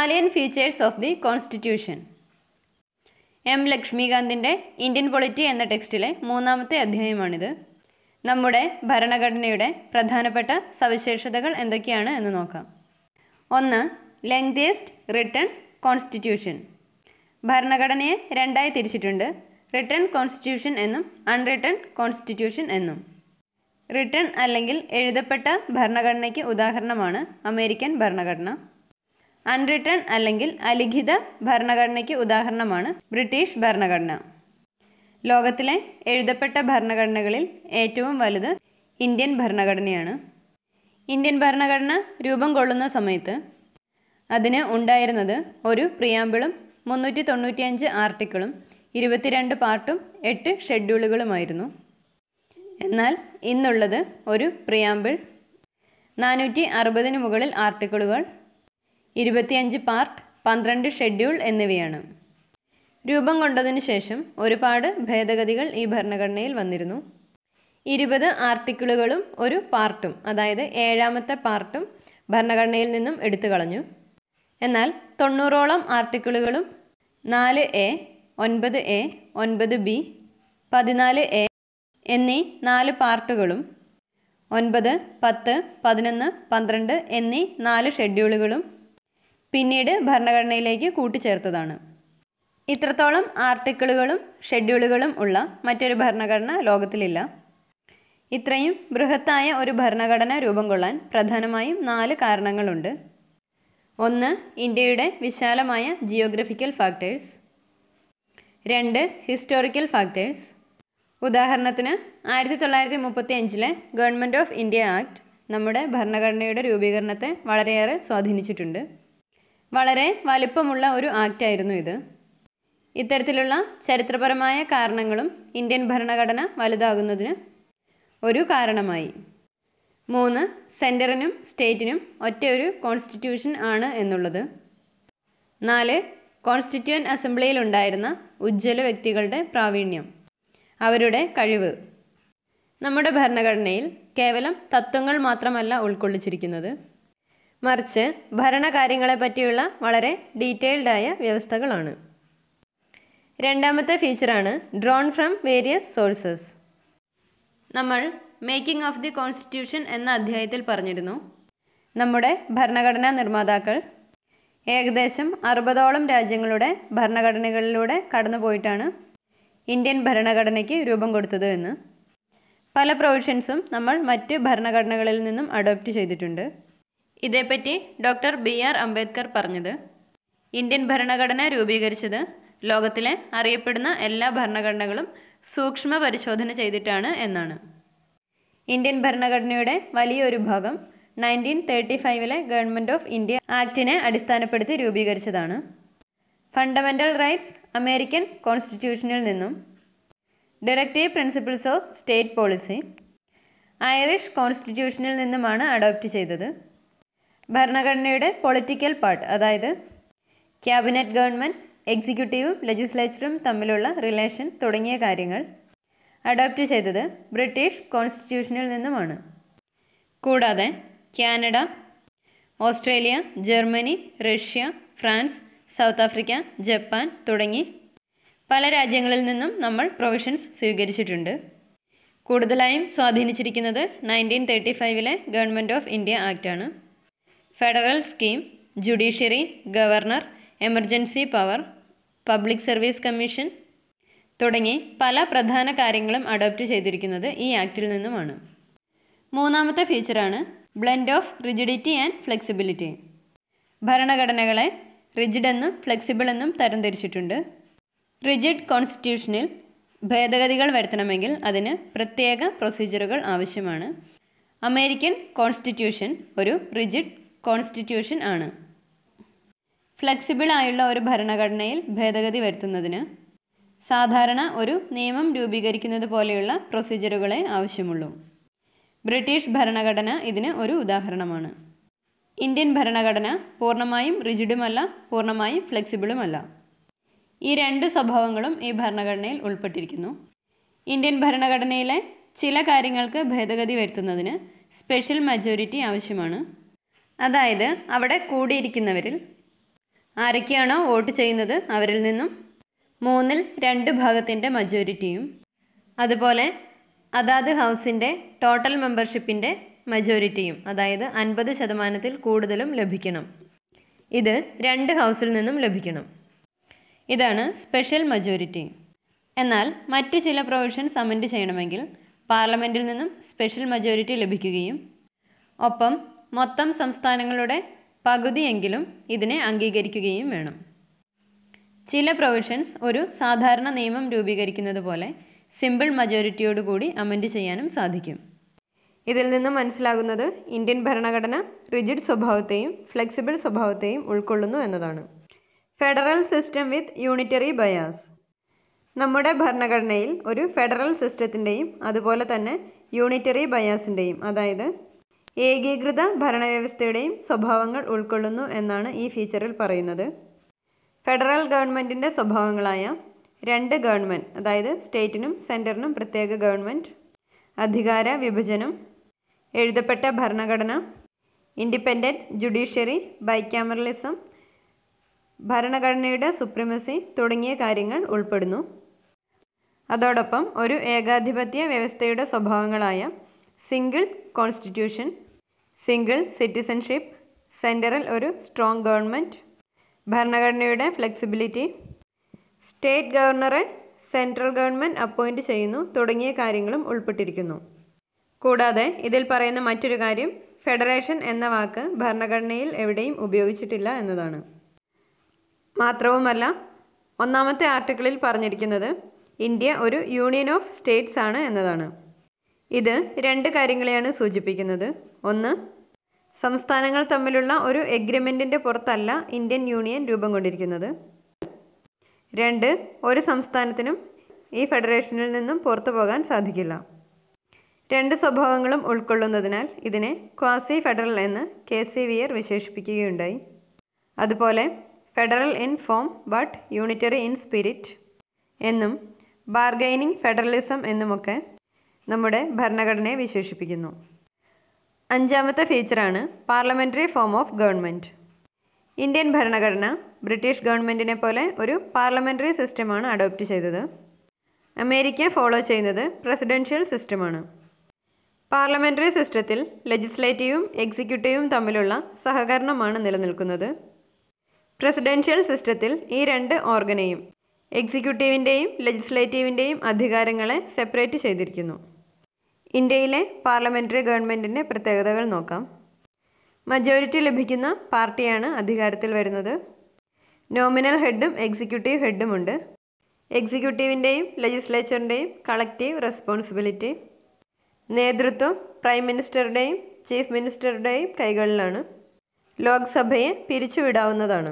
salient features of the constitution M ലക്ഷ്മികാന്തിൻ്റെ Indian polity എന്ന ടെക്സ്റ്റിലെ മൂന്നാമത്തെ അധ്യായമാണിത് നമ്മുടെ ഭരണഘടനയുടെ പ്രധാനപ്പെട്ട സവിശേഷതകൾ എന്തൊക്കെയാണ് എന്ന് നോക്കാം ഒന്ന് ലെങ്തിയസ്റ്റ് റിട്ടൺ കോൺസ്റ്റിറ്റ്യൂഷൻ ഭരണഘടനയെ രണ്ടായി തിരിച്ചിട്ടുണ്ട് റിട്ടൺ കോൺസ്റ്റിറ്റ്യൂഷൻ എന്നും അൺറിട്ടൺ കോൺസ്റ്റിറ്റ്യൂഷൻ എന്നും റിട്ടൺ അല്ലെങ്കിൽ എഴുതപ്പെട്ട ഭരണഘടനയ്ക്ക് ഉദാഹരണമാണ് അമേരിക്കൻ ഭരണഘടന അൺറിട്ടൺ അല്ലെങ്കിൽ അലിഖിത ഭരണഘടനയ്ക്ക് ഉദാഹരണമാണ് ബ്രിട്ടീഷ് ഭരണഘടന ലോകത്തിലെ എഴുതപ്പെട്ട ഭരണഘടനകളിൽ ഏറ്റവും വലുത് ഇന്ത്യൻ ഭരണഘടനയാണ് ഇന്ത്യൻ ഭരണഘടന രൂപം കൊള്ളുന്ന സമയത്ത് അതിന് ഉണ്ടായിരുന്നത് ഒരു പ്രിയാമ്പിളും മുന്നൂറ്റി തൊണ്ണൂറ്റിയഞ്ച് ആർട്ടിക്കിളും ഇരുപത്തിരണ്ട് പാർട്ടും എട്ട് ഷെഡ്യൂളുകളുമായിരുന്നു എന്നാൽ ഇന്നുള്ളത് ഒരു പ്രിയാമ്പിൾ നാനൂറ്റി അറുപതിന് മുകളിൽ ആർട്ടിക്കിളുകൾ ഇരുപത്തിയഞ്ച് പാർട്ട് പന്ത്രണ്ട് ഷെഡ്യൂൾ എന്നിവയാണ് രൂപം കൊണ്ടതിനു ശേഷം ഒരുപാട് ഭേദഗതികൾ ഈ ഭരണഘടനയിൽ വന്നിരുന്നു ഇരുപത് ആർട്ടിക്കിളുകളും ഒരു പാർട്ടും അതായത് ഏഴാമത്തെ പാർട്ടും ഭരണഘടനയിൽ നിന്നും എടുത്തു കളഞ്ഞു എന്നാൽ തൊണ്ണൂറോളം ആർട്ടിക്കിളുകളും നാല് എ ഒൻപത് എ ഒൻപത് ബി പതിനാല് എ എന്നീ നാല് പാർട്ടുകളും ഒൻപത് പത്ത് പതിനൊന്ന് പന്ത്രണ്ട് എന്നീ നാല് ഷെഡ്യൂളുകളും പിന്നീട് ഭരണഘടനയിലേക്ക് കൂട്ടിച്ചേർത്തതാണ് ഇത്രത്തോളം ആർട്ടിക്കിളുകളും ഷെഡ്യൂളുകളും ഉള്ള മറ്റൊരു ഭരണഘടന ലോകത്തിലില്ല ഇത്രയും ബൃഹത്തായ ഒരു ഭരണഘടന രൂപം കൊള്ളാൻ പ്രധാനമായും നാല് കാരണങ്ങളുണ്ട് ഒന്ന് ഇന്ത്യയുടെ വിശാലമായ ജിയോഗ്രഫിക്കൽ ഫാക്ടേഴ്സ് രണ്ട് ഹിസ്റ്റോറിക്കൽ ഫാക്ടേഴ്സ് ഉദാഹരണത്തിന് ആയിരത്തി തൊള്ളായിരത്തി മുപ്പത്തി അഞ്ചിലെ ഗവൺമെൻറ് ഓഫ് ഇന്ത്യ ആക്ട് നമ്മുടെ ഭരണഘടനയുടെ രൂപീകരണത്തെ വളരെയേറെ സ്വാധീനിച്ചിട്ടുണ്ട് വളരെ വലിപ്പമുള്ള ഒരു ആക്ട് ആയിരുന്നു ഇത് ഇത്തരത്തിലുള്ള ചരിത്രപരമായ കാരണങ്ങളും ഇന്ത്യൻ ഭരണഘടന വലുതാകുന്നതിന് ഒരു കാരണമായി മൂന്ന് സെൻറ്ററിനും സ്റ്റേറ്റിനും ഒറ്റ ഒരു കോൺസ്റ്റിറ്റ്യൂഷൻ ആണ് എന്നുള്ളത് നാല് കോൺസ്റ്റിറ്റ്യൂവൻ അസംബ്ലിയിൽ ഉണ്ടായിരുന്ന ഉജ്ജ്വല വ്യക്തികളുടെ പ്രാവീണ്യം അവരുടെ കഴിവ് നമ്മുടെ ഭരണഘടനയിൽ കേവലം തത്വങ്ങൾ മാത്രമല്ല ഉൾക്കൊള്ളിച്ചിരിക്കുന്നത് മറിച്ച് ഭരണകാര്യങ്ങളെ പറ്റിയുള്ള വളരെ ഡീറ്റെയിൽഡ് ആയ വ്യവസ്ഥകളാണ് രണ്ടാമത്തെ ഫീച്ചറാണ് ഡ്രോൺ ഫ്രം വേരിയസ് സോഴ്സസ് നമ്മൾ മേക്കിംഗ് ഓഫ് ദി കോൺസ്റ്റിറ്റ്യൂഷൻ എന്ന അധ്യായത്തിൽ പറഞ്ഞിരുന്നു നമ്മുടെ ഭരണഘടനാ നിർമ്മാതാക്കൾ ഏകദേശം അറുപതോളം രാജ്യങ്ങളുടെ ഭരണഘടനകളിലൂടെ കടന്നുപോയിട്ടാണ് ഇന്ത്യൻ ഭരണഘടനയ്ക്ക് രൂപം കൊടുത്തത് എന്ന് പല പ്രൊവിഷൻസും നമ്മൾ മറ്റ് ഭരണഘടനകളിൽ നിന്നും അഡോപ്റ്റ് ചെയ്തിട്ടുണ്ട് ഇതേപ്പറ്റി ഡോക്ടർ ബി ആർ അംബേദ്കർ പറഞ്ഞത് ഇന്ത്യൻ ഭരണഘടന രൂപീകരിച്ചത് ലോകത്തിലെ അറിയപ്പെടുന്ന എല്ലാ ഭരണഘടനകളും സൂക്ഷ്മ പരിശോധന ചെയ്തിട്ടാണ് എന്നാണ് ഇന്ത്യൻ ഭരണഘടനയുടെ വലിയൊരു ഭാഗം നയൻറ്റീൻ തേർട്ടി ഫൈവിലെ ഗവൺമെൻറ് ഓഫ് ഇന്ത്യ ആക്ടിനെ അടിസ്ഥാനപ്പെടുത്തി രൂപീകരിച്ചതാണ് ഫണ്ടമെൻ്റൽ റൈറ്റ്സ് അമേരിക്കൻ കോൺസ്റ്റിറ്റ്യൂഷനിൽ നിന്നും directive principles of state policy Irish കോൺസ്റ്റിറ്റ്യൂഷനിൽ നിന്നുമാണ് അഡോപ്റ്റ് ചെയ്തത് ഭരണഘടനയുടെ പൊളിറ്റിക്കൽ പാർട്ട് അതായത് ക്യാബിനറ്റ് ഗവൺമെൻറ് എക്സിക്യൂട്ടീവും ലെജിസ്ലേച്ചറും തമ്മിലുള്ള റിലേഷൻ തുടങ്ങിയ കാര്യങ്ങൾ അഡോപ്റ്റ് ചെയ്തത് ബ്രിട്ടീഷ് കോൺസ്റ്റിറ്റ്യൂഷനിൽ നിന്നുമാണ് കൂടാതെ Canada Australia Germany Russia France South Africa Japan തുടങ്ങി പല രാജ്യങ്ങളിൽ നിന്നും നമ്മൾ പ്രൊവിഷൻസ് സ്വീകരിച്ചിട്ടുണ്ട് കൂടുതലായും സ്വാധീനിച്ചിരിക്കുന്നത് നയൻറ്റീൻ തേർട്ടി ഫൈവിലെ ഗവൺമെൻറ് ഓഫ് ഇന്ത്യ ആക്ട് ആണ് federal scheme judiciary governor emergency power public service commission തുടങ്ങി പല പ്രധാന കാര്യങ്ങളും അഡോപ്റ്റ് ചെയ്തിരിക്കുന്നത് ഈ ആക്റ്റിൽ നിന്നുമാണ് മൂന്നാമത്തെ ഫീച്ചറാണ് blend of rigidity and flexibility ഭരണഘടനകളെ റിജിഡ് എന്നും ഫ്ലെക്സിബിൾ എന്നും തരംതിരിച്ചിട്ടുണ്ട് റിജിഡ് കോൺസ്റ്റിറ്റ്യൂഷനിൽ ഭേദഗതികൾ വരുത്തണമെങ്കിൽ അതിന് പ്രത്യേക പ്രൊസീജിയറുകൾ ആവശ്യമാണ് അമേരിക്കൻ കോൺസ്റ്റിറ്റ്യൂഷൻ ഒരു റിജിഡ് കോൺസ്റ്റിറ്റ്യൂഷൻ ആണ് ഫ്ലെക്സിബിൾ ആയുള്ള ഒരു ഭരണഘടനയിൽ ഭേദഗതി വരുത്തുന്നതിന് സാധാരണ ഒരു നിയമം രൂപീകരിക്കുന്നത് പോലെയുള്ള പ്രൊസീജിയറുകളെ ആവശ്യമുള്ളൂ ബ്രിട്ടീഷ് ഭരണഘടന ഇതിന് ഒരു ഉദാഹരണമാണ് ഇന്ത്യൻ ഭരണഘടന പൂർണ്ണമായും റിജിഡുമല്ല പൂർണ്ണമായും ഫ്ലെക്സിബിളുമല്ല ഈ രണ്ട് സ്വഭാവങ്ങളും ഈ ഭരണഘടനയിൽ ഉൾപ്പെട്ടിരിക്കുന്നു ഇന്ത്യൻ ഭരണഘടനയിലെ ചില കാര്യങ്ങൾക്ക് ഭേദഗതി വരുത്തുന്നതിന് സ്പെഷ്യൽ മജോറിറ്റി ആവശ്യമാണ് അതായത് അവിടെ കൂടിയിരിക്കുന്നവരിൽ ആരൊക്കെയാണോ വോട്ട് ചെയ്യുന്നത് അവരിൽ നിന്നും മൂന്നിൽ രണ്ട് ഭാഗത്തിൻ്റെ മജോറിറ്റിയും അതുപോലെ അതാത് ഹൗസിൻ്റെ ടോട്ടൽ മെമ്പർഷിപ്പിൻ്റെ മജോറിറ്റിയും അതായത് അൻപത് ശതമാനത്തിൽ കൂടുതലും ലഭിക്കണം ഇത് രണ്ട് ഹൗസിൽ നിന്നും ലഭിക്കണം ഇതാണ് സ്പെഷ്യൽ മജോറിറ്റി എന്നാൽ മറ്റു ചില പ്രൊവിഷൻസ് അമെൻഡ് ചെയ്യണമെങ്കിൽ പാർലമെൻറ്റിൽ നിന്നും സ്പെഷ്യൽ മജോറിറ്റി ലഭിക്കുകയും ഒപ്പം മൊത്തം സംസ്ഥാനങ്ങളുടെ പകുതിയെങ്കിലും ഇതിനെ അംഗീകരിക്കുകയും വേണം ചില പ്രൊവിഷൻസ് ഒരു സാധാരണ നിയമം രൂപീകരിക്കുന്നത് പോലെ സിമ്പിൾ മജോറിറ്റിയോടുകൂടി അമെൻഡ് ചെയ്യാനും സാധിക്കും ഇതിൽ നിന്നും മനസ്സിലാകുന്നത് ഇന്ത്യൻ ഭരണഘടന റിജിഡ് സ്വഭാവത്തെയും ഫ്ലെക്സിബിൾ സ്വഭാവത്തെയും ഉൾക്കൊള്ളുന്നു എന്നതാണ് federal system with unitary bias നമ്മുടെ ഭരണഘടനയിൽ ഒരു ഫെഡറൽ സിസ്റ്റത്തിൻ്റെയും അതുപോലെ തന്നെ യൂണിറ്ററി ബയാസിൻ്റെയും അതായത് ഏകീകൃത ഭരണവ്യവസ്ഥയുടെയും സ്വഭാവങ്ങൾ ഉൾക്കൊള്ളുന്നു എന്നാണ് ഈ ഫീച്ചറിൽ പറയുന്നത് ഫെഡറൽ ഗവൺമെൻറ്റിൻ്റെ സ്വഭാവങ്ങളായ രണ്ട് ഗവൺമെൻറ് അതായത് സ്റ്റേറ്റിനും സെൻറ്ററിനും പ്രത്യേക ഗവൺമെൻറ് അധികാര വിഭജനം എഴുതപ്പെട്ട ഭരണഘടന ഇൻഡിപെൻഡൻറ്റ് ജുഡീഷ്യറി ബൈക്യാമറലിസം ഭരണഘടനയുടെ സുപ്രീമസി തുടങ്ങിയ കാര്യങ്ങൾ ഉൾപ്പെടുന്നു അതോടൊപ്പം ഒരു ഏകാധിപത്യ വ്യവസ്ഥയുടെ സ്വഭാവങ്ങളായ സിംഗിൾ കോൺസ്റ്റിറ്റ്യൂഷൻ സിംഗിൾ സിറ്റിസൺഷിപ്പ് സെൻറ്ററിൽ ഒരു സ്ട്രോങ് ഗവൺമെൻറ് ഭരണഘടനയുടെ ഫ്ലെക്സിബിലിറ്റി സ്റ്റേറ്റ് ഗവർണറെ സെൻട്രൽ ഗവൺമെൻറ് അപ്പോയിൻറ്റ് ചെയ്യുന്നു തുടങ്ങിയ കാര്യങ്ങളും ഉൾപ്പെട്ടിരിക്കുന്നു കൂടാതെ ഇതിൽ പറയുന്ന മറ്റൊരു കാര്യം ഫെഡറേഷൻ എന്ന വാക്ക് ഭരണഘടനയിൽ എവിടെയും ഉപയോഗിച്ചിട്ടില്ല എന്നതാണ് മാത്രവുമല്ല ഒന്നാമത്തെ ആർട്ടിക്കിളിൽ പറഞ്ഞിരിക്കുന്നത് ഇന്ത്യ ഒരു യൂണിയൻ ഓഫ് സ്റ്റേറ്റ്സ് ആണ് എന്നതാണ് ഇത് രണ്ട് കാര്യങ്ങളെയാണ് സൂചിപ്പിക്കുന്നത് ഒന്ന് സംസ്ഥാനങ്ങൾ തമ്മിലുള്ള ഒരു എഗ്രിമെൻറ്റിൻ്റെ പുറത്തല്ല ഇന്ത്യൻ യൂണിയൻ രൂപം കൊണ്ടിരിക്കുന്നത് രണ്ട് ഒരു സംസ്ഥാനത്തിനും ഈ ഫെഡറേഷനിൽ നിന്നും പുറത്തു പോകാൻ സാധിക്കില്ല രണ്ട് സ്വഭാവങ്ങളും ഉൾക്കൊള്ളുന്നതിനാൽ ഇതിനെ ക്വാസി ഫെഡറൽ എന്ന് കെ സി വിയർ വിശേഷിപ്പിക്കുകയുണ്ടായി അതുപോലെ federal in form but unitary in spirit എന്നും ബാർഗൈനിങ് ഫെഡറലിസം എന്നുമൊക്കെ നമ്മുടെ ഭരണഘടനയെ വിശേഷിപ്പിക്കുന്നു അഞ്ചാമത്തെ ഫീച്ചറാണ് parliamentary form of government Indian ഭരണഘടന ബ്രിട്ടീഷ് ഗവൺമെൻറ്റിനെ പോലെ ഒരു പാർലമെൻ്ററി സിസ്റ്റമാണ് അഡോപ്റ്റ് ചെയ്തത് അമേരിക്ക ഫോളോ ചെയ്യുന്നത് പ്രസിഡൻഷ്യൽ സിസ്റ്റമാണ് പാർലമെൻ്ററി സിസ്റ്റത്തിൽ ലെജിസ്ലേറ്റീവും എക്സിക്യൂട്ടീവും തമ്മിലുള്ള സഹകരണമാണ് നിലനിൽക്കുന്നത് പ്രസിഡൻഷ്യൽ സിസ്റ്റത്തിൽ ഈ രണ്ട് ഓർഗനെയും എക്സിക്യൂട്ടീവിൻ്റെയും ലെജിസ്ലേറ്റീവിൻ്റെയും അധികാരങ്ങളെ സെപ്പറേറ്റ് ചെയ്തിരിക്കുന്നു ഇന്ത്യയിലെ പാർലമെൻ്ററി ഗവൺമെൻറ്റിൻ്റെ പ്രത്യേകതകൾ നോക്കാം മജോറിറ്റി ലഭിക്കുന്ന പാർട്ടിയാണ് അധികാരത്തിൽ വരുന്നത് നോമിനൽ ഹെഡും എക്സിക്യൂട്ടീവ് ഹെഡും ഉണ്ട് എക്സിക്യൂട്ടീവിൻ്റെയും ലെജിസ്ലേച്ചറിൻ്റെയും കളക്റ്റീവ് റെസ്പോൺസിബിലിറ്റി നേതൃത്വം പ്രൈം മിനിസ്റ്ററുടെയും ചീഫ് മിനിസ്റ്ററുടെയും കൈകളിലാണ് ലോക്സഭയെ പിരിച്ചുവിടാവുന്നതാണ്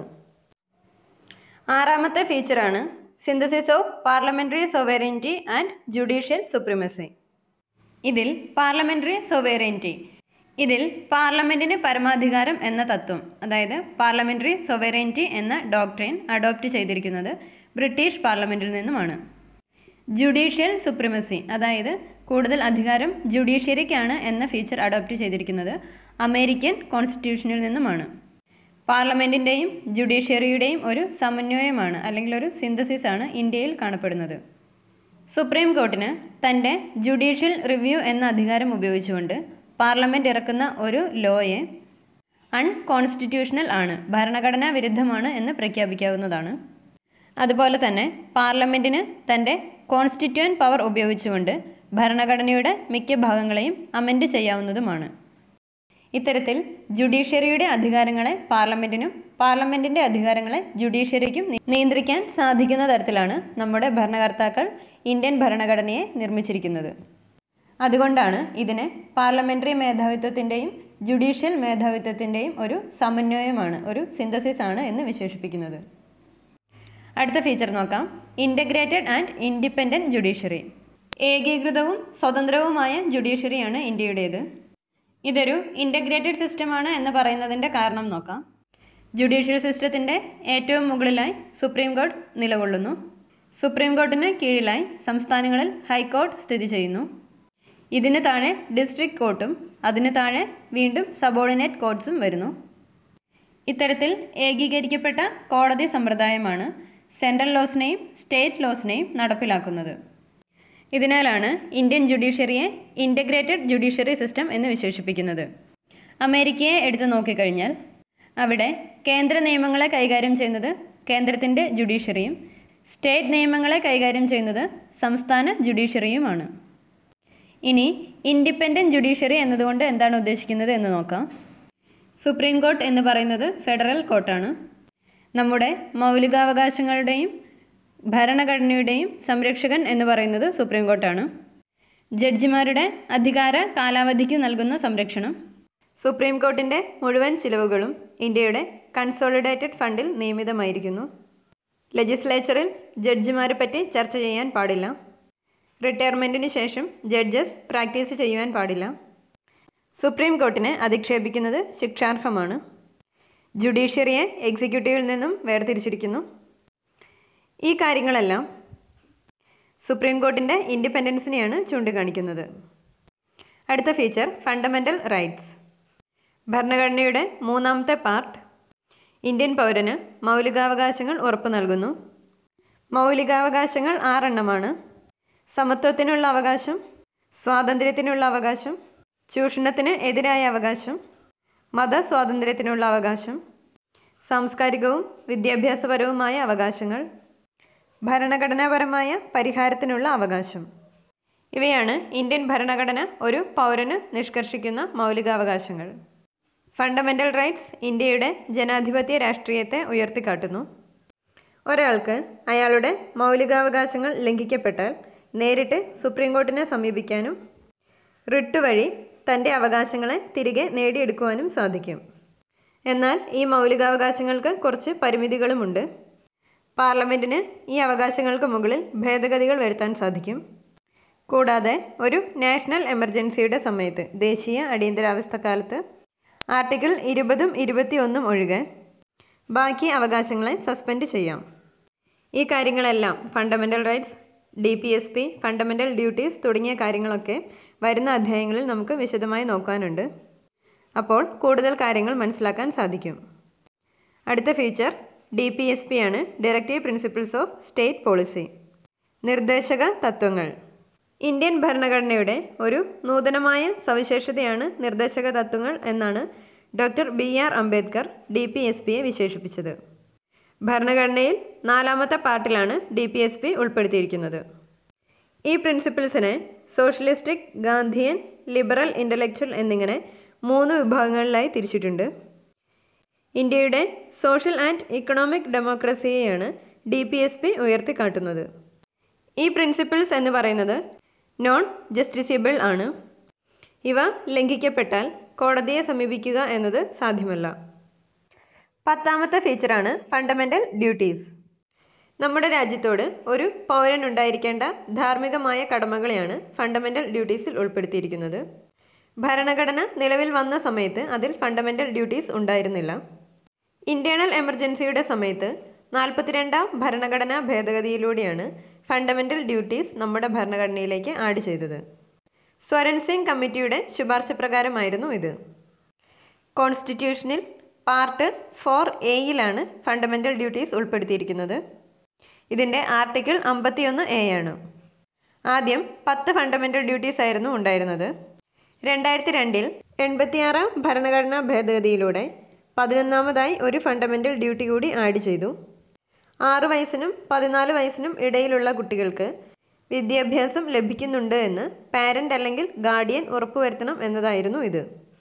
ആറാമത്തെ ഫീച്ചറാണ് synthesis of parliamentary sovereignty and judicial supremacy ഇതിൽ പാർലമെൻ്ററി സൊവേറിയൻറ്റി ഇതിൽ പാർലമെൻറ്റിന് പരമാധികാരം എന്ന തത്വം അതായത് പാർലമെൻ്ററി സൊവേറിയൻറ്റി എന്ന ഡോക്ട്രിൻ അഡോപ്റ്റ് ചെയ്തിരിക്കുന്നത് ബ്രിട്ടീഷ് പാർലമെൻറ്റിൽ നിന്നുമാണ് ജുഡീഷ്യൽ സുപ്രീമസി അതായത് കൂടുതൽ അധികാരം ജുഡീഷ്യറിക്കാണ് എന്ന ഫീച്ചർ അഡോപ്റ്റ് ചെയ്തിരിക്കുന്നത് അമേരിക്കൻ കോൺസ്റ്റിറ്റ്യൂഷനിൽ നിന്നുമാണ് പാർലമെൻറ്റിൻ്റെയും ജുഡീഷ്യറിയുടെയും ഒരു സമന്വയമാണ് അല്ലെങ്കിൽ ഒരു സിന്തസിസ് ആണ് ഇന്ത്യയിൽ കാണപ്പെടുന്നത് സുപ്രീം കോർട്ടിന് തൻ്റെ ജുഡീഷ്യൽ റിവ്യൂ എന്ന അധികാരം ഉപയോഗിച്ചുകൊണ്ട് പാർലമെൻറ്റ് ഇറക്കുന്ന ഒരു ലോയെ അൺകോൺസ്റ്റിറ്റ്യൂഷണൽ ആണ് ഭരണഘടനാ വിരുദ്ധമാണ് എന്ന് പ്രഖ്യാപിക്കാവുന്നതാണ് അതുപോലെ തന്നെ പാർലമെൻറ്റിന് തൻ്റെ കോൺസ്റ്റിറ്റ്യൂവൻ്റ് പവർ ഉപയോഗിച്ചുകൊണ്ട് ഭരണഘടനയുടെ മിക്ക ഭാഗങ്ങളെയും അമെൻഡ് ചെയ്യാവുന്നതുമാണ് ഇത്തരത്തിൽ ജുഡീഷ്യറിയുടെ അധികാരങ്ങളെ പാർലമെൻറ്റിനും പാർലമെൻറ്റിൻ്റെ അധികാരങ്ങളെ ജുഡീഷ്യറിക്കും നി- നിയന്ത്രിക്കാൻ സാധിക്കുന്ന തരത്തിലാണ് നമ്മുടെ ഭരണകർത്താക്കൾ ഇന്ത്യൻ ഭരണഘടനയെ നിർമ്മിച്ചിരിക്കുന്നത് അതുകൊണ്ടാണ് ഇതിനെ പാർലമെൻ്ററി മേധാവിത്വത്തിൻ്റെയും ജുഡീഷ്യൽ മേധാവിത്വത്തിൻ്റെയും ഒരു സമന്വയമാണ് ഒരു സിന്തസിസ് ആണ് എന്ന് വിശേഷിപ്പിക്കുന്നത് അടുത്ത ഫീച്ചർ നോക്കാം ഇൻ്റഗ്രേറ്റഡ് ആൻഡ് ഇൻഡിപെൻഡൻറ്റ് ജുഡീഷ്യറി ഏകീകൃതവും സ്വതന്ത്രവുമായ ജുഡീഷ്യറിയാണ് ഇന്ത്യയുടേത് ഇതൊരു ഇൻ്റഗ്രേറ്റഡ് സിസ്റ്റമാണ് എന്ന് പറയുന്നതിൻ്റെ കാരണം നോക്കാം ജുഡീഷ്യൽ സിസ്റ്റത്തിൻ്റെ ഏറ്റവും മുകളിലായി സുപ്രീം കോടതി നിലകൊള്ളുന്നു സുപ്രീം കോർട്ടിന് കീഴിലായി സംസ്ഥാനങ്ങളിൽ ഹൈക്കോർട്ട് സ്ഥിതി ചെയ്യുന്നു ഇതിന് താഴെ ഡിസ്ട്രിക്ട് കോർട്ടും അതിന് താഴെ വീണ്ടും സബോർഡിനേറ്റ് കോർട്സും വരുന്നു ഇത്തരത്തിൽ ഏകീകരിക്കപ്പെട്ട കോടതി സമ്പ്രദായമാണ് സെൻട്രൽ ലോസിനെയും സ്റ്റേറ്റ് ലോസിനെയും നടപ്പിലാക്കുന്നത് ഇതിനാലാണ് ഇന്ത്യൻ ജുഡീഷ്യറിയെ ഇൻ്റഗ്രേറ്റഡ് ജുഡീഷ്യറി സിസ്റ്റം എന്ന് വിശേഷിപ്പിക്കുന്നത് അമേരിക്കയെ എടുത്തു നോക്കിക്കഴിഞ്ഞാൽ അവിടെ കേന്ദ്ര നിയമങ്ങളെ കൈകാര്യം ചെയ്യുന്നത് കേന്ദ്രത്തിൻ്റെ ജുഡീഷ്യറിയും സ്റ്റേറ്റ് നിയമങ്ങളെ കൈകാര്യം ചെയ്യുന്നത് സംസ്ഥാന ജുഡീഷ്യറിയുമാണ് ഇനി ഇൻഡിപെൻഡൻറ്റ് ജുഡീഷ്യറി എന്നതുകൊണ്ട് എന്താണ് ഉദ്ദേശിക്കുന്നത് എന്ന് നോക്കാം സുപ്രീം കോർട്ട് എന്ന് പറയുന്നത് ഫെഡറൽ കോർട്ടാണ് നമ്മുടെ മൗലികാവകാശങ്ങളുടെയും ഭരണഘടനയുടെയും സംരക്ഷകൻ എന്ന് പറയുന്നത് സുപ്രീം കോർട്ടാണ് ജഡ്ജിമാരുടെ അധികാര കാലാവധിക്ക് നൽകുന്ന സംരക്ഷണം സുപ്രീം കോർട്ടിൻ്റെ മുഴുവൻ ചിലവുകളും ഇന്ത്യയുടെ കൺസോളിഡേറ്റഡ് ഫണ്ടിൽ നിയമിതമായിരിക്കുന്നു ലെജിസ്ലേച്ചറിൽ ജഡ്ജിമാരെ പറ്റി ചർച്ച ചെയ്യാൻ പാടില്ല റിട്ടയർമെൻറ്റിന് ശേഷം ജഡ്ജസ് പ്രാക്ടീസ് ചെയ്യുവാൻ പാടില്ല സുപ്രീം കോർട്ടിനെ അധിക്ഷേപിക്കുന്നത് ശിക്ഷാർഹമാണ് ജുഡീഷ്യറിയെ എക്സിക്യൂട്ടീവിൽ നിന്നും വേർതിരിച്ചിരിക്കുന്നു ഈ കാര്യങ്ങളെല്ലാം സുപ്രീം കോർട്ടിൻ്റെ ഇൻഡിപെൻഡൻസിനെയാണ് ചൂണ്ടിക്കാണിക്കുന്നത് അടുത്ത ഫീച്ചർ ഫണ്ടമെൻ്റൽ റൈറ്റ്സ് ഭരണഘടനയുടെ മൂന്നാമത്തെ പാർട്ട് ഇന്ത്യൻ പൗരന് മൗലികാവകാശങ്ങൾ ഉറപ്പു നൽകുന്നു മൗലികാവകാശങ്ങൾ ആറെണ്ണമാണ് സമത്വത്തിനുള്ള അവകാശം സ്വാതന്ത്ര്യത്തിനുള്ള അവകാശം ചൂഷണത്തിന് എതിരായ അവകാശം മതസ്വാതന്ത്ര്യത്തിനുള്ള അവകാശം സാംസ്കാരികവും വിദ്യാഭ്യാസപരവുമായ അവകാശങ്ങൾ ഭരണഘടനാപരമായ പരിഹാരത്തിനുള്ള അവകാശം ഇവയാണ് ഇന്ത്യൻ ഭരണഘടന ഒരു പൗരന് നിഷ്കർഷിക്കുന്ന മൗലികാവകാശങ്ങൾ ഫണ്ടമെൻ്റൽ റൈറ്റ്സ് ഇന്ത്യയുടെ ജനാധിപത്യ രാഷ്ട്രീയത്തെ ഉയർത്തിക്കാട്ടുന്നു ഒരാൾക്ക് അയാളുടെ മൗലികാവകാശങ്ങൾ ലംഘിക്കപ്പെട്ടാൽ നേരിട്ട് സുപ്രീം കോർട്ടിനെ സമീപിക്കാനും റിട്ട് വഴി തൻ്റെ അവകാശങ്ങളെ തിരികെ നേടിയെടുക്കുവാനും സാധിക്കും എന്നാൽ ഈ മൗലികാവകാശങ്ങൾക്ക് കുറച്ച് പരിമിതികളുമുണ്ട് പാർലമെൻറ്റിന് ഈ അവകാശങ്ങൾക്ക് മുകളിൽ ഭേദഗതികൾ വരുത്താൻ സാധിക്കും കൂടാതെ ഒരു നാഷണൽ എമർജൻസിയുടെ സമയത്ത് ദേശീയ അടിയന്തരാവസ്ഥക്കാലത്ത് ആർട്ടിക്കിൾ ഇരുപതും ഇരുപത്തിയൊന്നും ഒഴികെ ബാക്കി അവകാശങ്ങളെ സസ്പെൻഡ് ചെയ്യാം ഈ കാര്യങ്ങളെല്ലാം fundamental rights D P S P fundamental duties തുടങ്ങിയ കാര്യങ്ങളൊക്കെ വരുന്ന അധ്യായങ്ങളിൽ നമുക്ക് വിശദമായി നോക്കാനുണ്ട് അപ്പോൾ കൂടുതൽ കാര്യങ്ങൾ മനസ്സിലാക്കാൻ സാധിക്കും അടുത്ത feature D P S P ആണ് directive principles of state policy നിർദ്ദേശക തത്വങ്ങൾ ഇന്ത്യൻ ഭരണഘടനയുടെ ഒരു നൂതനമായ സവിശേഷതയാണ് നിർദ്ദേശക തത്വങ്ങൾ എന്നാണ് doctor B R Ambedkar D P S പിയെ വിശേഷിപ്പിച്ചത് ഭരണഘടനയിൽ നാലാമത്തെ പാർട്ടിലാണ് ഡി പി എസ് പി ഉൾപ്പെടുത്തിയിരിക്കുന്നത് ഈ പ്രിൻസിപ്പിൾസിനെ സോഷ്യലിസ്റ്റിക് ഗാന്ധിയൻ ലിബറൽ ഇൻ്റലക്ച്വൽ എന്നിങ്ങനെ മൂന്ന് വിഭാഗങ്ങളിലായി തിരിച്ചിട്ടുണ്ട് ഇന്ത്യയുടെ സോഷ്യൽ ആൻഡ് ഇക്കണോമിക് ഡെമോക്രസിയെയാണ് ഡി പി എസ് പി ഉയർത്തിക്കാട്ടുന്നത് ഈ പ്രിൻസിപ്പിൾസ് എന്ന് പറയുന്നത് നോൺ ജസ്റ്റിസിബിൾ ആണ് ഇവ ലംഘിക്കപ്പെട്ടാൽ കോടതിയെ സമീപിക്കുക എന്നത് സാധ്യമല്ല പത്താമത്തെ ഫീച്ചറാണ് ഫണ്ടമെൻ്റൽ ഡ്യൂട്ടീസ് നമ്മുടെ രാജ്യത്തോട് ഒരു പൗരൻ ഉണ്ടായിരിക്കേണ്ട ധാർമ്മികമായ കടമകളെയാണ് ഫണ്ടമെൻ്റൽ ഡ്യൂട്ടീസിൽ ഉൾപ്പെടുത്തിയിരിക്കുന്നത് ഭരണഘടന നിലവിൽ വന്ന സമയത്ത് അതിൽ ഫണ്ടമെൻ്റൽ ഡ്യൂട്ടീസ് ഉണ്ടായിരുന്നില്ല ഇന്റേണൽ എമർജൻസിയുടെ സമയത്ത് നാൽപ്പത്തിരണ്ടാം ഭരണഘടനാ ഭേദഗതിയിലൂടെയാണ് ഫണ്ടമെൻ്റൽ ഡ്യൂട്ടീസ് നമ്മുടെ ഭരണഘടനയിലേക്ക് ആഡ് ചെയ്തത് സ്വരൺ സിംഗ് കമ്മിറ്റിയുടെ ശുപാർശ പ്രകാരമായിരുന്നു ഇത് കോൺസ്റ്റിറ്റ്യൂഷനിൽ പാർട്ട് ഫോർ എയിലാണ് ഫണ്ടമെൻ്റൽ ഡ്യൂട്ടീസ് ഉൾപ്പെടുത്തിയിരിക്കുന്നത് ഇതിൻ്റെ ആർട്ടിക്കിൾ അമ്പത്തിയൊന്ന് എ ആണ് ആദ്യം പത്ത് ഫണ്ടമെൻ്റൽ ഡ്യൂട്ടീസ് ആയിരുന്നു ഉണ്ടായിരുന്നത് രണ്ടായിരത്തി രണ്ടിൽ എൺപത്തിയാറാം ഭരണഘടനാ ഭേദഗതിയിലൂടെ പതിനൊന്നാമതായി ഒരു ഫണ്ടമെൻ്റൽ ഡ്യൂട്ടി കൂടി ആഡ് ചെയ്തു ആറ് വയസ്സിനും പതിനാല് വയസ്സിനും ഇടയിലുള്ള കുട്ടികൾക്ക് വിദ്യാഭ്യാസം ലഭിക്കുന്നുണ്ട് എന്ന് പാരൻ്റ് അല്ലെങ്കിൽ ഗാർഡിയൻ ഉറപ്പുവരുത്തണം എന്നതായിരുന്നു ഇത്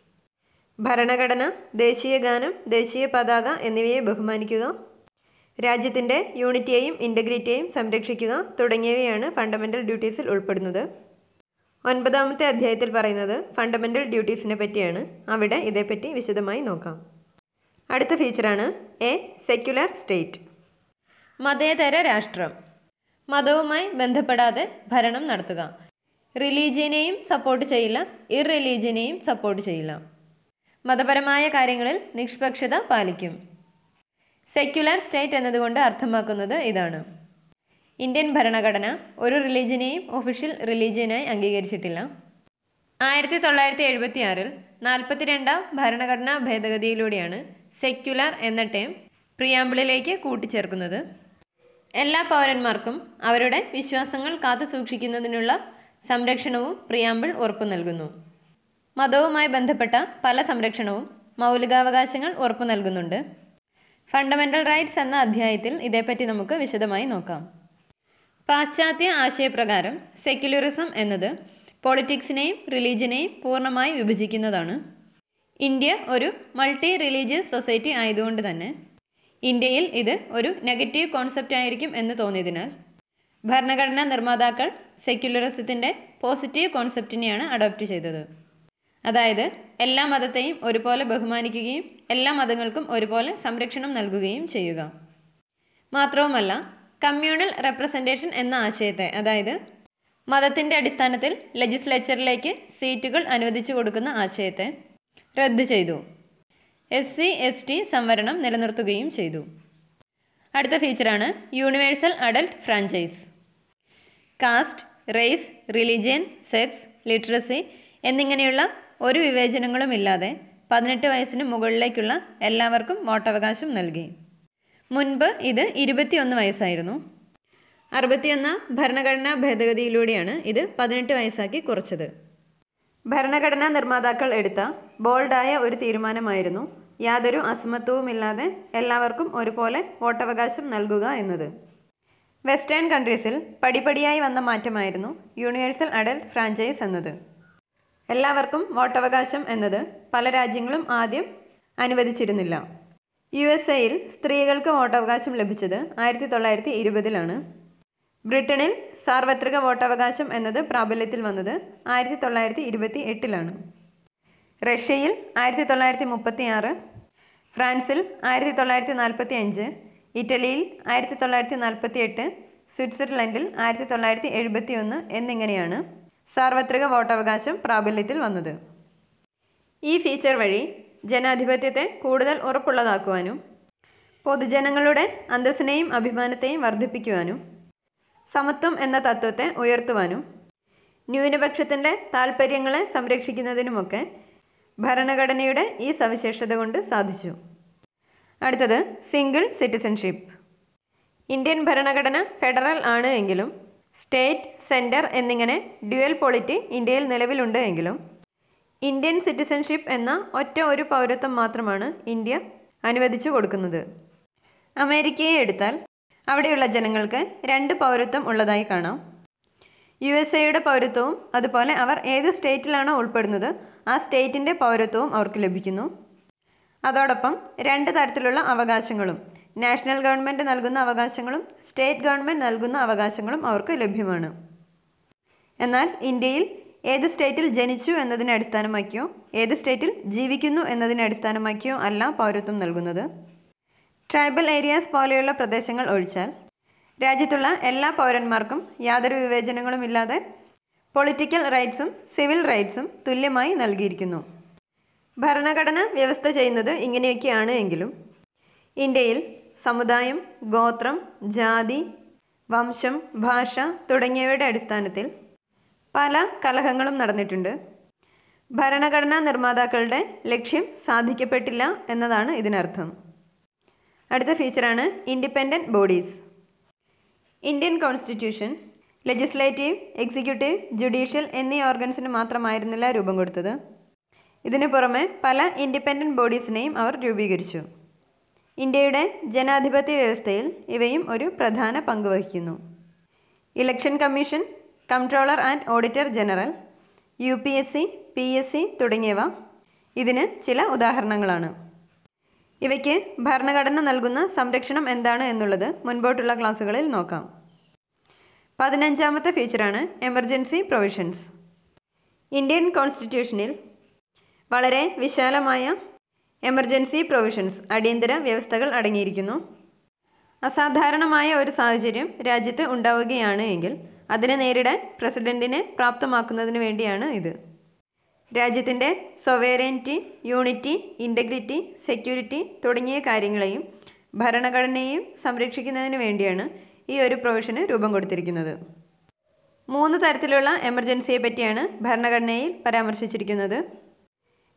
ഭരണഘടന ദേശീയ ഗാനം ദേശീയ പതാക എന്നിവയെ ബഹുമാനിക്കുക രാജ്യത്തിൻ്റെ യൂണിറ്റിയെയും ഇൻ്റഗ്രിറ്റിയെയും സംരക്ഷിക്കുക തുടങ്ങിയവയാണ് ഫണ്ടമെൻ്റൽ ഡ്യൂട്ടീസിൽ ഉൾപ്പെടുന്നത് ഒൻപതാമത്തെ അധ്യായത്തിൽ പറയുന്നത് ഫണ്ടമെൻ്റൽ ഡ്യൂട്ടീസിനെ പറ്റിയാണ് അവിടെ ഇതേപ്പറ്റി വിശദമായി നോക്കാം അടുത്ത ഫീച്ചറാണ് എ സെക്യുലർ സ്റ്റേറ്റ് മതേതര രാഷ്ട്രം മതവുമായി ബന്ധപ്പെടാതെ ഭരണം നടത്തുക റിലീജിയനെയും സപ്പോർട്ട് ചെയ്യില്ല ഇർറിലീജിയനെയും സപ്പോർട്ട് ചെയ്യില്ല മതപരമായ കാര്യങ്ങളിൽ നിഷ്പക്ഷത പാലിക്കും സെക്യുലർ സ്റ്റേറ്റ് എന്നതുകൊണ്ട് അർത്ഥമാക്കുന്നത് ഇതാണ് ഇന്ത്യൻ ഭരണഘടന ഒരു റിലീജിയനെയും ഒഫീഷ്യൽ റിലീജിയനായി അംഗീകരിച്ചിട്ടില്ല ആയിരത്തി തൊള്ളായിരത്തി എഴുപത്തി ആറിൽ നാൽപ്പത്തിരണ്ടാം ഭരണഘടനാ ഭേദഗതിയിലൂടെയാണ് സെക്യുലർ എന്ന ടേം പ്രിയാമ്പിളിലേക്ക് കൂട്ടിച്ചേർക്കുന്നത് എല്ലാ പൗരന്മാർക്കും അവരുടെ വിശ്വാസങ്ങൾ കാത്തു സൂക്ഷിക്കുന്നതിനുള്ള സംരക്ഷണവും പ്രിയാമ്പിൾ ഉറപ്പു നൽകുന്നു മതവുമായി ബന്ധപ്പെട്ട പല സംരക്ഷണവും മൗലികാവകാശങ്ങൾ ഉറപ്പു നൽകുന്നുണ്ട് ഫണ്ടമെന്റൽ റൈറ്റ്സ് എന്ന അധ്യായത്തിൽ ഇതേപ്പറ്റി നമുക്ക് വിശദമായി നോക്കാം പാശ്ചാത്യ ആശയപ്രകാരം സെക്യുലറിസം എന്നത് പൊളിറ്റിക്സിനെയും റിലീജിയനെയും പൂർണ്ണമായി വിഭജിക്കുന്നതാണ് ഇന്ത്യ ഒരു മൾട്ടി റിലീജിയസ് സൊസൈറ്റി ആയതുകൊണ്ട് തന്നെ ഇന്ത്യയിൽ ഇത് ഒരു നെഗറ്റീവ് കോൺസെപ്റ്റ് ആയിരിക്കും എന്ന് തോന്നിയതിനാൽ ഭരണഘടനാ നിർമ്മാതാക്കൾ സെക്യുലറിസത്തിൻ്റെ പോസിറ്റീവ് കോൺസെപ്റ്റിനെയാണ് അഡോപ്റ്റ് ചെയ്തത് അതായത് എല്ലാ മതത്തെയും ഒരുപോലെ ബഹുമാനിക്കുകയും എല്ലാ മതങ്ങൾക്കും ഒരുപോലെ സംരക്ഷണം നൽകുകയും ചെയ്യുക മാത്രവുമല്ല കമ്മ്യൂണൽ റെപ്രസെൻറ്റേഷൻ എന്ന ആശയത്തെ അതായത് മതത്തിൻ്റെ അടിസ്ഥാനത്തിൽ ലെജിസ്ലേച്ചറിലേക്ക് സീറ്റുകൾ അനുവദിച്ചു കൊടുക്കുന്ന ആശയത്തെ റദ്ദ് ചെയ്തു എസ് സി എസ് ടി സംവരണം നിലനിർത്തുകയും ചെയ്തു അടുത്ത ഫീച്ചറാണ് universal adult franchise caste race religion sex literacy എന്നിങ്ങനെയുള്ള ഒരു വിവേചനങ്ങളും ഇല്ലാതെ പതിനെട്ട് വയസ്സിന് മുകളിലേക്കുള്ള എല്ലാവർക്കും വോട്ടവകാശം നൽകി മുൻപ് ഇത് ഇരുപത്തിയൊന്ന് വയസ്സായിരുന്നു അറുപത്തിയൊന്ന് ഭരണഘടനാ ഭേദഗതിയിലൂടെയാണ് ഇത് പതിനെട്ട് വയസ്സാക്കി കുറച്ചത് ഭരണഘടനാ നിർമ്മാതാക്കൾ എടുത്ത ബോൾഡായ ഒരു തീരുമാനമായിരുന്നു യാതൊരു അസമത്വവുമില്ലാതെ എല്ലാവർക്കും ഒരുപോലെ വോട്ടവകാശം നൽകുക എന്നത് വെസ്റ്റേൺ കൺട്രീസിൽ പടിപടിയായി വന്ന മാറ്റമായിരുന്നു യൂണിവേഴ്സൽ അഡൽട്ട് ഫ്രാഞ്ചൈസ് എന്നത് എല്ലാവർക്കും വോട്ടവകാശം എന്നത് പല രാജ്യങ്ങളും ആദ്യം അനുവദിച്ചിരുന്നില്ല യു എസ് എയിൽ സ്ത്രീകൾക്ക് വോട്ടവകാശം ലഭിച്ചത് ആയിരത്തി തൊള്ളായിരത്തി ഇരുപതിലാണ് ബ്രിട്ടനിൽ സാർവത്രിക വോട്ടവകാശം എന്നത് പ്രാബല്യത്തിൽ വന്നത് ആയിരത്തി തൊള്ളായിരത്തി ഇരുപത്തി എട്ടിലാണ് റഷ്യയിൽ ആയിരത്തി തൊള്ളായിരത്തി മുപ്പത്തി ആറ് ഫ്രാൻസിൽ ആയിരത്തി തൊള്ളായിരത്തി നാൽപ്പത്തി അഞ്ച് ഇറ്റലിയിൽ ആയിരത്തി തൊള്ളായിരത്തി നാൽപ്പത്തി എട്ട് സ്വിറ്റ്സർലൻഡിൽ ആയിരത്തി തൊള്ളായിരത്തി എഴുപത്തി ഒന്ന് എന്നിങ്ങനെയാണ് സാർവത്രിക വോട്ടവകാശം പ്രാബല്യത്തിൽ വന്നത് ഈ ഫീച്ചർ വഴി ജനാധിപത്യത്തെ കൂടുതൽ ഉറപ്പുള്ളതാക്കുവാനും പൊതുജനങ്ങളുടെ അന്തസ്സിനെയും അഭിമാനത്തെയും വർദ്ധിപ്പിക്കുവാനും സമത്വം എന്ന തത്വത്തെ ഉയർത്തുവാനും ന്യൂനപക്ഷത്തിൻ്റെ താൽപ്പര്യങ്ങളെ സംരക്ഷിക്കുന്നതിനുമൊക്കെ ഭരണഘടനയുടെ ഈ സവിശേഷത കൊണ്ട് സാധിച്ചു അടുത്തത് സിംഗിൾ സിറ്റിസൺഷിപ്പ് ഇന്ത്യൻ ഭരണഘടന ഫെഡറൽ ആണ് എങ്കിലും സ്റ്റേറ്റ് സെൻറ്റർ എന്നിങ്ങനെ ഡ്യുവൽ പൊളിറ്റി ഇന്ത്യയിൽ നിലവിലുണ്ട് എങ്കിലും ഇന്ത്യൻ സിറ്റിസൺഷിപ്പ് എന്ന ഒറ്റ ഒരു പൗരത്വം മാത്രമാണ് ഇന്ത്യ അനുവദിച്ചു കൊടുക്കുന്നത് അമേരിക്കയെ എടുത്താൽ അവിടെയുള്ള ജനങ്ങൾക്ക് രണ്ട് പൗരത്വം ഉള്ളതായി കാണാം യു എസ് എയുടെ പൗരത്വവും അതുപോലെ അവർ ഏത് സ്റ്റേറ്റിലാണോ ഉൾപ്പെടുന്നത് ആ സ്റ്റേറ്റിൻ്റെ പൗരത്വവും അവർക്ക് ലഭിക്കുന്നു അതോടൊപ്പം രണ്ട് തരത്തിലുള്ള അവകാശങ്ങളും നാഷണൽ ഗവൺമെൻറ് നൽകുന്ന അവകാശങ്ങളും സ്റ്റേറ്റ് ഗവൺമെൻറ് നൽകുന്ന അവകാശങ്ങളും അവർക്ക് ലഭ്യമാണ് എന്നാൽ ഇന്ത്യയിൽ ഏത് സ്റ്റേറ്റിൽ ജനിച്ചു എന്നതിനെ അടിസ്ഥാനമാക്കിയോ ഏത് സ്റ്റേറ്റിൽ ജീവിക്കുന്നു എന്നതിനെ അടിസ്ഥാനമാക്കിയോ അല്ല പൗരത്വം നൽകുന്നത് ട്രൈബൽ ഏരിയാസ് പോലെയുള്ള പ്രദേശങ്ങൾ ഒഴിച്ചാൽ രാജ്യത്തുള്ള എല്ലാ പൗരന്മാർക്കും യാതൊരു വിവേചനങ്ങളും ഇല്ലാതെ പൊളിറ്റിക്കൽ റൈറ്റ്സും സിവിൽ റൈറ്റ്സും തുല്യമായി നൽകിയിരിക്കുന്നു ഭരണഘടന വ്യവസ്ഥ ചെയ്യുന്നത് ഇങ്ങനെയൊക്കെയാണ് എങ്കിലും ഇന്ത്യയിൽ സമുദായം ഗോത്രം ജാതി വംശം ഭാഷ തുടങ്ങിയവയുടെ അടിസ്ഥാനത്തിൽ പല കലഹങ്ങളും നടന്നിട്ടുണ്ട് ഭരണഘടനാ നിർമ്മാതാക്കളുടെ ലക്ഷ്യം സാധിക്കപ്പെട്ടില്ല എന്നതാണ് ഇതിനർത്ഥം അടുത്ത ഫീച്ചറാണ് independent bodies Indian constitution legislative executive judicial എന്നീ ഓർഗൻസിന് മാത്രമായിരുന്നില്ല രൂപം കൊടുത്തത് ഇതിനു പുറമെ പല ഇൻഡിപെൻഡൻറ്റ് ബോഡീസിനെയും അവർ രൂപീകരിച്ചു ഇന്ത്യയുടെ ജനാധിപത്യ വ്യവസ്ഥയിൽ ഇവയും ഒരു പ്രധാന പങ്ക് വഹിക്കുന്നു election commission comptroller and auditor general U P S C P S C തുടങ്ങിയവ ഇതിന് ചില ഉദാഹരണങ്ങളാണ് ഇവയ്ക്ക് ഭരണഘടന നൽകുന്ന സംരക്ഷണം എന്താണ് എന്നുള്ളത് മുൻപോട്ടുള്ള ക്ലാസ്സുകളിൽ നോക്കാം പതിനഞ്ചാമത്തെ ഫീച്ചറാണ് എമർജൻസി പ്രൊവിഷൻസ് ഇന്ത്യൻ കോൺസ്റ്റിറ്റ്യൂഷനിൽ വളരെ വിശാലമായ എമർജൻസി പ്രൊവിഷൻസ് അടിയന്തര വ്യവസ്ഥകൾ അടങ്ങിയിരിക്കുന്നു അസാധാരണമായ ഒരു സാഹചര്യം രാജ്യത്ത് ഉണ്ടാവുകയാണ് എങ്കിൽ അതിനെ നേരിടാൻ പ്രസിഡന്റിനെ പ്രാപ്തമാക്കുന്നതിന് വേണ്ടിയാണ് ഇത് രാജ്യത്തിൻ്റെ സൊവേറിയൻറ്റി യൂണിറ്റി ഇൻറ്റഗ്രിറ്റി സെക്യൂരിറ്റി തുടങ്ങിയ കാര്യങ്ങളെയും ഭരണഘടനയെയും സംരക്ഷിക്കുന്നതിന് വേണ്ടിയാണ് ഈ ഒരു പ്രൊവിഷന് രൂപം കൊടുത്തിരിക്കുന്നത് മൂന്ന് തരത്തിലുള്ള എമർജൻസിയെ പറ്റിയാണ് ഭരണഘടനയിൽ പരാമർശിച്ചിരിക്കുന്നത്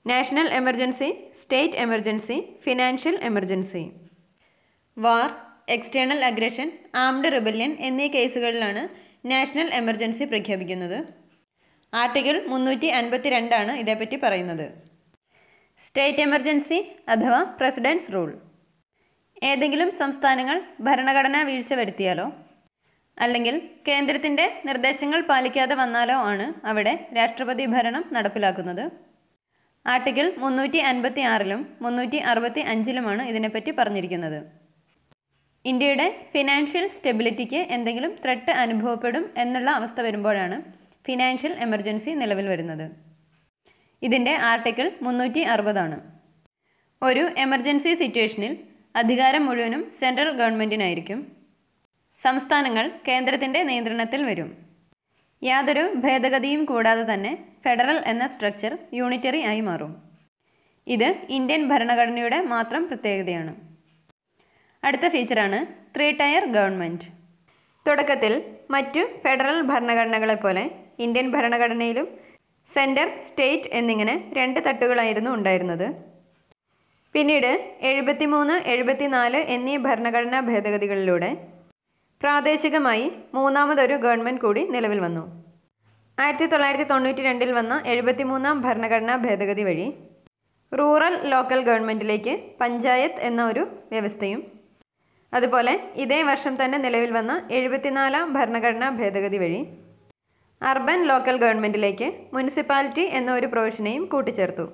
national emergency state emergency financial emergency war external aggression armed rebellion എന്നീ കേസുകളിലാണ് നാഷണൽ എമർജൻസി പ്രഖ്യാപിക്കുന്നത് ആർട്ടിക്കിൾ മുന്നൂറ്റി അൻപത്തി രണ്ടാണ് ഇതേപ്പറ്റി പറയുന്നത് സ്റ്റേറ്റ് എമർജൻസി അഥവാ പ്രസിഡൻസ് റൂൾ ഏതെങ്കിലും സംസ്ഥാനങ്ങൾ ഭരണഘടനാ വീഴ്ച വരുത്തിയാലോ അല്ലെങ്കിൽ കേന്ദ്രത്തിൻ്റെ നിർദ്ദേശങ്ങൾ പാലിക്കാതെ വന്നാലോ ആണ് അവിടെ രാഷ്ട്രപതി ഭരണം നടപ്പിലാക്കുന്നത് ആർട്ടിക്കിൾ മുന്നൂറ്റി അൻപത്തി ആറിലും മുന്നൂറ്റി അറുപത്തി അഞ്ചിലുമാണ് ഇതിനെപ്പറ്റി പറഞ്ഞിരിക്കുന്നത് ഇന്ത്യയുടെ ഫിനാൻഷ്യൽ സ്റ്റെബിലിറ്റിക്ക് എന്തെങ്കിലും ത്രെട്ട് അനുഭവപ്പെടും എന്നുള്ള അവസ്ഥ വരുമ്പോഴാണ് ഫിനാൻഷ്യൽ എമർജൻസി നിലവിൽ വരുന്നത് ഇതിൻ്റെ ആർട്ടിക്കിൾ മുന്നൂറ്റി അറുപതാണ് ഒരു എമർജൻസി സിറ്റുവേഷനിൽ അധികാരം മുഴുവനും സെൻട്രൽ ഗവൺമെൻറ്റിനായിരിക്കും സംസ്ഥാനങ്ങൾ കേന്ദ്രത്തിൻ്റെ നിയന്ത്രണത്തിൽ വരും യാതൊരു ഭേദഗതിയും കൂടാതെ തന്നെ ഫെഡറൽ എന്ന സ്ട്രക്ചർ യൂണിറ്ററി ആയി മാറും ഇത് ഇന്ത്യൻ ഭരണഘടനയുടെ മാത്രം പ്രത്യേകതയാണ് അടുത്ത ഫീച്ചറാണ് ത്രീ ടയർ ഗവൺമെൻറ് തുടക്കത്തിൽ മറ്റു ഫെഡറൽ ഭരണഘടനകളെപ്പോലെ ഇന്ത്യൻ ഭരണഘടനയിലും സെൻറ്റർ സ്റ്റേറ്റ് എന്നിങ്ങനെ രണ്ട് തട്ടുകളായിരുന്നു ഉണ്ടായിരുന്നത് പിന്നീട് എഴുപത്തിമൂന്ന് എഴുപത്തിനാല് എന്നീ ഭരണഘടനാ ഭേദഗതികളിലൂടെ പ്രാദേശികമായി മൂന്നാമതൊരു ഗവൺമെൻറ് കൂടി നിലവിൽ വന്നു ആയിരത്തി തൊള്ളായിരത്തി തൊണ്ണൂറ്റി രണ്ടിൽ വന്ന എഴുപത്തിമൂന്നാം ഭരണഘടനാ ഭേദഗതി വഴി റൂറൽ ലോക്കൽ ഗവൺമെൻറ്റിലേക്ക് പഞ്ചായത്ത് എന്ന ഒരു വ്യവസ്ഥയും അതുപോലെ ഇതേ വർഷം തന്നെ നിലവിൽ വന്ന എഴുപത്തിനാലാം ഭരണഘടനാ ഭേദഗതി വഴി അർബൻ ലോക്കൽ ഗവൺമെൻറ്റിലേക്ക് മുനിസിപ്പാലിറ്റി എന്ന ഒരു പ്രൊവിഷനെയും കൂട്ടിച്ചേർത്തു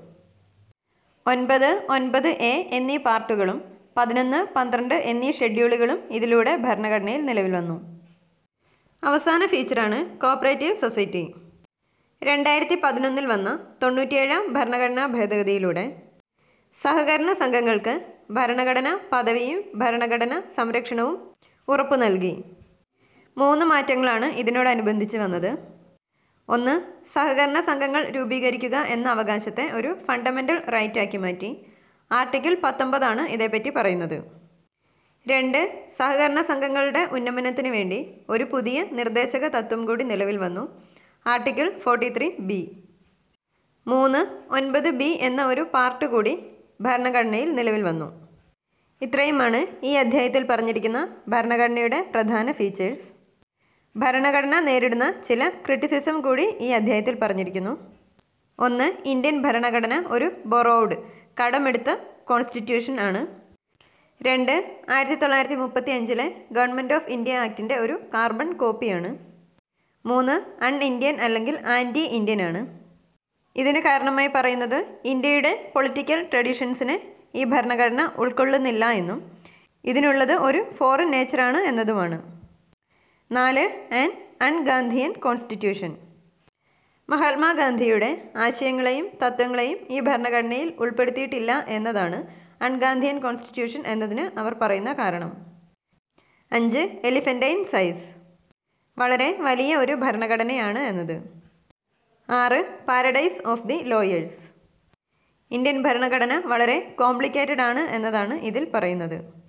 ഒൻപത് ഒൻപത് എ എന്നീ പാർട്ടുകളും പതിനൊന്ന് പന്ത്രണ്ട് എന്നീ ഷെഡ്യൂളുകളും ഇതിലൂടെ ഭരണഘടനയിൽ നിലവിൽ വന്നു അവസാന ഫീച്ചറാണ് കോപ്പറേറ്റീവ് സൊസൈറ്റി രണ്ടായിരത്തി പതിനൊന്നിൽ വന്ന തൊണ്ണൂറ്റിയേഴാം ഭരണഘടനാ ഭേദഗതിയിലൂടെ സഹകരണ സംഘങ്ങൾക്ക് ഭരണഘടന പദവിയും ഭരണഘടന സംരക്ഷണവും ഉറപ്പു നൽകി മൂന്ന് മാറ്റങ്ങളാണ് ഇതിനോടനുബന്ധിച്ച് വന്നത് ഒന്ന് സഹകരണ സംഘങ്ങൾ രൂപീകരിക്കുക എന്ന അവകാശത്തെ ഒരു ഫണ്ടമെൻ്റൽ റൈറ്റ് ആക്കി മാറ്റി ആർട്ടിക്കിൾ പത്തൊമ്പതാണ് ഇതേപ്പറ്റി പറയുന്നത് രണ്ട് സഹകരണ സംഘങ്ങളുടെ ഉന്നമനത്തിന് വേണ്ടി ഒരു പുതിയ നിർദ്ദേശക തത്വം കൂടി നിലവിൽ വന്നു ആർട്ടിക്കിൾ ഫോർട്ടി ത്രീ ബി മൂന്ന് ഒൻപത് ബി എന്ന ഒരു പാർട്ട് കൂടി ഭരണഘടനയിൽ നിലവിൽ വന്നു ഇത്രയുമാണ് ഈ അധ്യായത്തിൽ പറഞ്ഞിരിക്കുന്ന ഭരണഘടനയുടെ പ്രധാന ഫീച്ചേഴ്സ് ഭരണഘടന നേരിടുന്ന ചില ക്രിറ്റിസിസം കൂടി ഈ അധ്യായത്തിൽ പറഞ്ഞിരിക്കുന്നു ഒന്ന് ഇന്ത്യൻ ഭരണഘടന ഒരു ബൊറോഡ് കടമെടുത്ത കോൺസ്റ്റിറ്റ്യൂഷൻ ആണ് രണ്ട് ആയിരത്തി തൊള്ളായിരത്തി മുപ്പത്തി അഞ്ചിലെ ഗവൺമെൻറ് ഓഫ് ഇന്ത്യ ആക്ടിൻ്റെ ഒരു കാർബൺ കോപ്പിയാണ് മൂന്ന് അൺ ഇന്ത്യൻ അല്ലെങ്കിൽ ആൻറ്റി ഇന്ത്യൻ ആണ് ഇതിന് കാരണമായി പറയുന്നത് ഇന്ത്യയുടെ പൊളിറ്റിക്കൽ ട്രഡീഷൻസിനെ ഈ ഭരണഘടന ഉൾക്കൊള്ളുന്നില്ല എന്നും ഇതിനുള്ളത് ഒരു ഫോറിൻ നേച്ചറാണ് എന്നതുമാണ് നാല് ആൻ അൺഗാന്ധിയൻ കോൺസ്റ്റിറ്റ്യൂഷൻ മഹാത്മാഗാന്ധിയുടെ ആശയങ്ങളെയും തത്വങ്ങളെയും ഈ ഭരണഘടനയിൽ ഉൾപ്പെടുത്തിയിട്ടില്ല എന്നതാണ് അൺഗാന്ധിയൻ കോൺസ്റ്റിറ്റ്യൂഷൻ എന്നതിന് അവർ പറയുന്ന കാരണം അഞ്ച് എലിഫൻ്റൈൻ സൈസ് വളരെ വലിയ ഒരു ഭരണഘടനയാണ് എന്നത് ആറ് paradise of the lawyers Indian ഭരണഘടന വളരെ കോംപ്ലിക്കേറ്റഡ് ആണ് എന്നതാണ് ഇതിൽ പറയുന്നത്